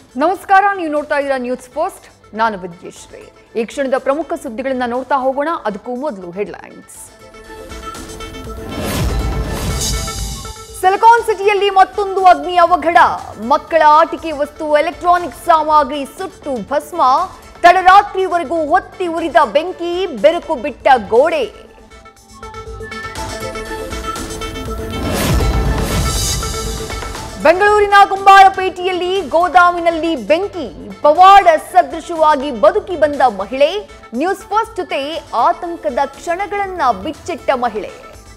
ನಮಸ್ಕಾರ ನೀವು ನೋಡ್ತಾ ಇದ್ದೀರಾ ನ್ಯೂಸ್ ಫಸ್ಟ್ ನಾನು ವಿದ್ಯಶ್ರೀ ಈ ಕ್ಷಣದ ಪ್ರಮುಖ ಸುದ್ದಿಗಳನ್ನ ನೋಡ್ತಾ ಹೋಗೋಣ ಅದಕ್ಕೂ ಮೊದಲು ಹೆಡ್ಲೈನ್ಸ್ ಸಿಲಿಕಾನ್ ಸಿಟಿಯಲ್ಲಿ ಮತ್ತೊಂದು ಅಗ್ನಿ ಅವಘಡ ಮಕ್ಕಳ ಆಟಿಕೆ ವಸ್ತು ಎಲೆಕ್ಟ್ರಾನಿಕ್ ಸಾಮಗ್ರಿ ಸುಟ್ಟು ಭಸ್ಮ ತಡರಾತ್ರಿವರೆಗೂ ಹೊತ್ತಿ ಉರಿದ ಬೆಂಕಿ ಬೆರುಕು ಬಿಟ್ಟ ಗೋಡೆ ಬೆಂಗಳೂರಿನ ಕುಂಬಾರಪೇಟೆಯಲ್ಲಿ ಗೋದಾಮಿನಲ್ಲಿ ಬೆಂಕಿ ಪವಾಡ ಸದೃಶವಾಗಿ ಬದುಕಿ ಬಂದ ಮಹಿಳೆ ನ್ಯೂಸ್ ಫಸ್ಟ್ ಜೊತೆ ಆತಂಕದ ಕ್ಷಣಗಳನ್ನ ಬಿಚ್ಚಿಟ್ಟ ಮಹಿಳೆ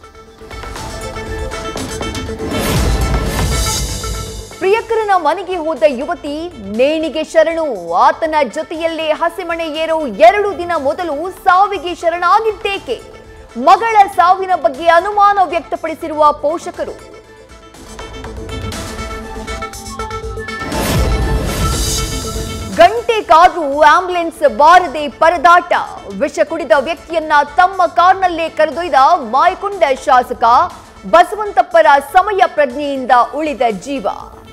ಪ್ರಿಯಕರನ ಮನೆಗೆ ಹೋದ ಯುವತಿ ನೇಣಿಗೆ ಶರಣು ಆತನ ಜೊತೆಯಲ್ಲೇ ಹಸಿಮಣೆ ಏರೋ ಎರಡು ದಿನ ಮೊದಲು ಸಾವಿಗೆ ಶರಣಾಗಿದ್ದೇಕೆ ಮಗಳ ಸಾವಿನ ಬಗ್ಗೆ ಅನುಮಾನ ವ್ಯಕ್ತಪಡಿಸಿರುವ ಪೋಷಕರು ಗಂಟೆ ಕಾದ್ರೂ ಆಂಬ್ಯುಲೆನ್ಸ್ ಬಾರದೆ ಪರದಾಟ ವಿಷ ಕುಡಿದ ವ್ಯಕ್ತಿಯನ್ನ ತಮ್ಮ ಕಾರ್ನಲ್ಲೇ ಕರೆದೊಯ್ದ ಮಾಯಕೊಂಡ ಶಾಸಕ ಬಸವಂತಪ್ಪರ ಸಮಯ ಪ್ರಜ್ಞೆಯಿಂದ ಉಳಿದ ಜೀವ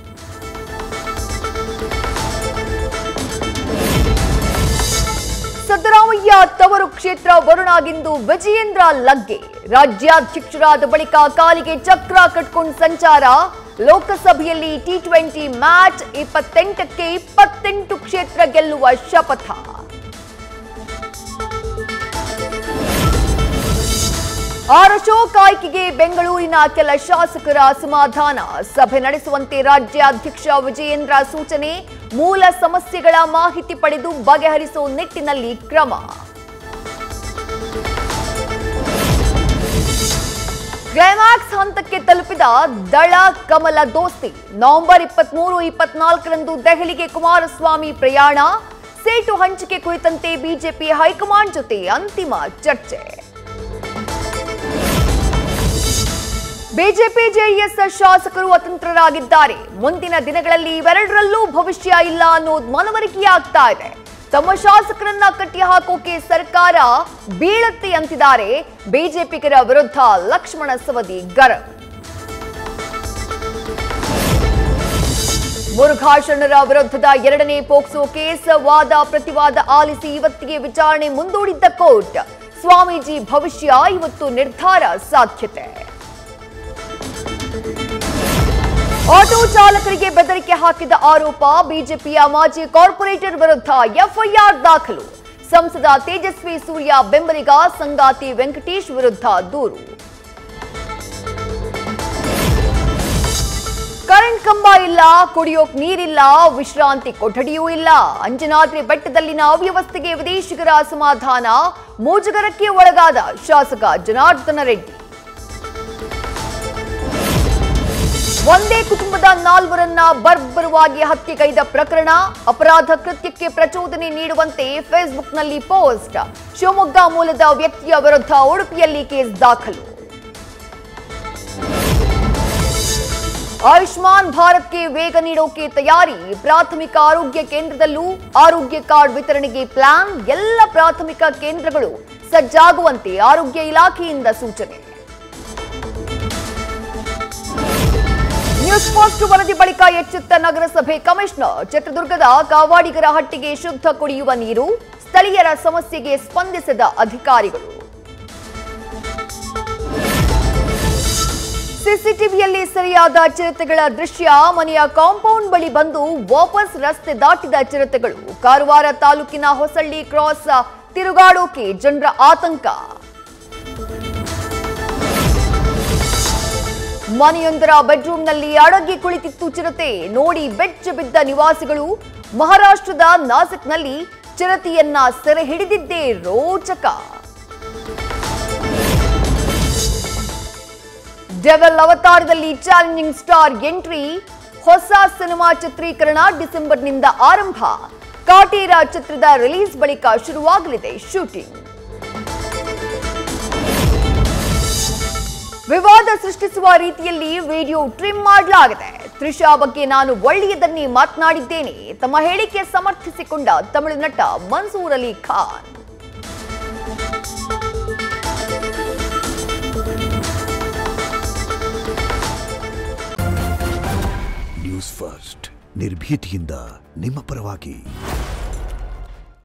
ಸಿದ್ದರಾಮಯ್ಯ ತವರು ಕ್ಷೇತ್ರ ವರುಣಾಗಿಂದು ವಿಜಯೇಂದ್ರ ಲಗ್ಗೆ ರಾಜ್ಯಾಧ್ಯಕ್ಷರಾದ ಬಳಿಕ ಕಾಲಿಗೆ ಚಕ್ರ ಕಟ್ಕೊಂಡು ಸಂಚಾರ ಲೋಕಸಭೆಯಲ್ಲಿ ಟಿ ಟ್ವೆಂಟಿ ಮ್ಯಾಚ್ ಇಪ್ಪತ್ತೆಂಟಕ್ಕೆ ಇಪ್ಪತ್ತೆಂಟು ಕ್ಷೇತ್ರ ಗೆಲ್ಲುವ ಶಪಥ ಆರ್ ಅಶೋಕ್ ಆಯ್ಕೆಗೆ ಬೆಂಗಳೂರಿನ ಕೆಲ ಶಾಸಕರ ಅಸಮಾಧಾನ ಸಭೆ ನಡೆಸುವಂತೆ ರಾಜ್ಯಾಧ್ಯಕ್ಷ ವಿಜಯೇಂದ್ರ ಸೂಚನೆ ಮೂಲ ಸಮಸ್ಯೆಗಳ ಮಾಹಿತಿ ಪಡೆದು ಬಗೆಹರಿಸುವ ನಿಟ್ಟಿನಲ್ಲಿ ಕ್ರಮ ಕ್ಲೈಮ್ಯಾಕ್ಸ್ ಹಂತಕ್ಕೆ ತಲುಪಿದ ದಳ ಕಮಲ ದೋಸ್ತಿ ನವೆಂಬರ್ ಇಪ್ಪತ್ಮೂರು ಇಪ್ಪತ್ನಾಲ್ಕರಂದು ದೆಹಲಿಗೆ ಕುಮಾರಸ್ವಾಮಿ ಪ್ರಯಾಣ ಸೀಟು ಹಂಚಿಕೆ ಕುರಿತಂತೆ ಬಿಜೆಪಿ ಹೈಕಮಾಂಡ್ ಜೊತೆ ಅಂತಿಮ ಚರ್ಚೆ ಬಿಜೆಪಿ ಜೆಡಿಎಸ್ ಶಾಸಕರು ಅತಂತ್ರರಾಗಿದ್ದಾರೆ ಮುಂದಿನ ದಿನಗಳಲ್ಲಿ ಇವೆರಡರಲ್ಲೂ ಭವಿಷ್ಯ ಇಲ್ಲ ಅನ್ನೋದು ಮನವರಿಕೆಯಾಗ್ತಾ ಇದೆ ತಮ್ಮ ಶಾಸಕರನ್ನ ಕಟ್ಟಿ ಹಾಕೋಕೆ ಸರ್ಕಾರ ಬೀಳತ್ತೆ ಅಂತಿದ್ದಾರೆ ಬಿಜೆಪಿಗರ ವಿರುದ್ಧ ಲಕ್ಷ್ಮಣ ಸವದಿ ಗರಂ ಮುರುಘಾಶರಣರ ವಿರುದ್ಧದ ಎರಡನೇ ಪೋಕ್ಸೋ ಕೇಸ್ ವಾದ ಪ್ರತಿವಾದ ಆಲಿಸಿ ಇವತ್ತಿಗೆ ವಿಚಾರಣೆ ಮುಂದೂಡಿದ್ದ ಕೋರ್ಟ್ ಸ್ವಾಮೀಜಿ ಭವಿಷ್ಯ ಇವತ್ತು ನಿರ್ಧಾರ ಸಾಧ್ಯತೆ ಆಟೋ ಚಾಲಕರಿಗೆ ಬೆದರಿಕೆ ಹಾಕಿದ ಆರೋಪ ಬಿಜೆಪಿಯ ಮಾಜಿ ಕಾರ್ಪೊರೇಟರ್ ವಿರುದ್ಧ ಎಫ್ಐಆರ್ ದಾಖಲು ಸಂಸದ ತೇಜಸ್ವಿ ಸೂರ್ಯ ಬೆಂಬಲಿಗ ಸಂಗಾತಿ ವೆಂಕಟೇಶ್ ವಿರುದ್ಧ ದೂರು ಕರೆಂಟ್ ಕಂಬ ಇಲ್ಲ ಕುಡಿಯೋಕ್ ನೀರಿಲ್ಲ ವಿಶ್ರಾಂತಿ ಕೊಠಡಿಯೂ ಇಲ್ಲ ಅಂಜನಾದ್ರಿ ಬೆಟ್ಟದಲ್ಲಿನ ಅವ್ಯವಸ್ಥೆಗೆ ವಿದೇಶಿಗರ ಅಸಮಾಧಾನ ಮುಜುಗರಕ್ಕೆ ಒಳಗಾದ ಶಾಸಕ ಜನಾರ್ದನ ರೆಡ್ಡಿ ಒಂದೇ ಕುಟುಂಬದ ನಾಲ್ವರನ್ನ ಬರ್ಬರವಾಗಿ ಹತ್ಯೆಗೈದ ಪ್ರಕರಣ ಅಪರಾಧ ಕೃತ್ಯಕ್ಕೆ ಪ್ರಚೋದನೆ ನೀಡುವಂತೆ ಫೇಸ್ಬುಕ್ನಲ್ಲಿ ಪೋಸ್ಟ್ ಶಿವಮೊಗ್ಗ ಮೂಲದ ವ್ಯಕ್ತಿಯ ವಿರುದ್ಧ ಉಡುಪಿಯಲ್ಲಿ ಕೇಸ್ ದಾಖಲು ಆಯುಷ್ಮಾನ್ ಭಾರತ್ಗೆ ವೇಗ ನೀಡೋಕೆ ತಯಾರಿ ಪ್ರಾಥಮಿಕ ಆರೋಗ್ಯ ಕೇಂದ್ರದಲ್ಲೂ ಆರೋಗ್ಯ ಕಾರ್ಡ್ ವಿತರಣೆಗೆ ಪ್ಲಾನ್ ಎಲ್ಲ ಪ್ರಾಥಮಿಕ ಕೇಂದ್ರಗಳು ಸಜ್ಜಾಗುವಂತೆ ಆರೋಗ್ಯ ಇಲಾಖೆಯಿಂದ ಸೂಚನೆ ನ್ಯೂಸ್ ಪೋಸ್ಟ್ ವರದಿ ಬಳಿಕ ಎಚ್ಚೆತ್ತ ನಗರಸಭೆ ಕಮಿಷನರ್ ಚಿತ್ರದುರ್ಗದ ಕಾವಾಡಿಗರ ಹಟ್ಟಿಗೆ ಶುದ್ಧ ಕುಡಿಯುವ ನೀರು ಸ್ಥಳೀಯರ ಸಮಸ್ಯೆಗೆ ಸ್ಪಂದಿಸಿದ ಅಧಿಕಾರಿಗಳು ಸಿಸಿಟಿವಿಯಲ್ಲಿ ಸರಿಯಾದ ಚಿರತೆಗಳ ದೃಶ್ಯ ಮನೆಯ ಕಾಂಪೌಂಡ್ ಬಳಿ ಬಂದು ವಾಪಸ್ ರಸ್ತೆ ದಾಟಿದ ಚಿರತೆಗಳು ಕಾರವಾರ ತಾಲೂಕಿನ ಹೊಸಳ್ಳಿ ಕ್ರಾಸ್ ತಿರುಗಾಡೋಕೆ ಜನರ ಆತಂಕ ಮನೆಯೊಂದರ ಬೆಡ್ರೂಮ್ನಲ್ಲಿ ಅಡಗಿ ಕುಳಿತಿತ್ತು ಚಿರತೆ ನೋಡಿ ಬೆಚ್ಚ ಬಿದ್ದ ನಿವಾಸಿಗಳು ಮಹಾರಾಷ್ಟ್ರದ ನಾಸಿಕ್ನಲ್ಲಿ ಚಿರತೆಯನ್ನ ಸೆರೆ ಹಿಡಿದಿದ್ದೇ ರೋಚಕ ಡೆವಲ್ ಅವತಾರದಲ್ಲಿ ಚಾಲೆಂಜಿಂಗ್ ಸ್ಟಾರ್ ಎಂಟ್ರಿ ಹೊಸ ಸಿನಿಮಾ ಚಿತ್ರೀಕರಣ ಡಿಸೆಂಬರ್ನಿಂದ ಆರಂಭ ಕಾಟೇರ ಚಿತ್ರದ ರಿಲೀಸ್ ಬಳಿಕ ಶುರುವಾಗಲಿದೆ ಶೂಟಿಂಗ್ ವಿವಾದ ಸೃಷ್ಟಿಸುವ ರೀತಿಯಲ್ಲಿ ವಿಡಿಯೋ ಟ್ರಿಮ್ ಮಾಡಲಾಗಿದೆ ತ್ರಿಷಾ ಬಗ್ಗೆ ನಾನು ಒಳ್ಳೆಯದನ್ನೇ ಮಾತನಾಡಿದ್ದೇನೆ ತಮ್ಮ ಹೇಳಿಕೆ ಸಮರ್ಥಿಸಿಕೊಂಡ ತಮಿಳು ನಟ ಮನ್ಸೂರ್ ಅಲಿ ಖಾನ್ ನ್ಯೂಸ್ ಫಸ್ಟ್ ನಿರ್ಭೀತಿಯಿಂದ ನಿಮ್ಮ ಪರವಾಗಿ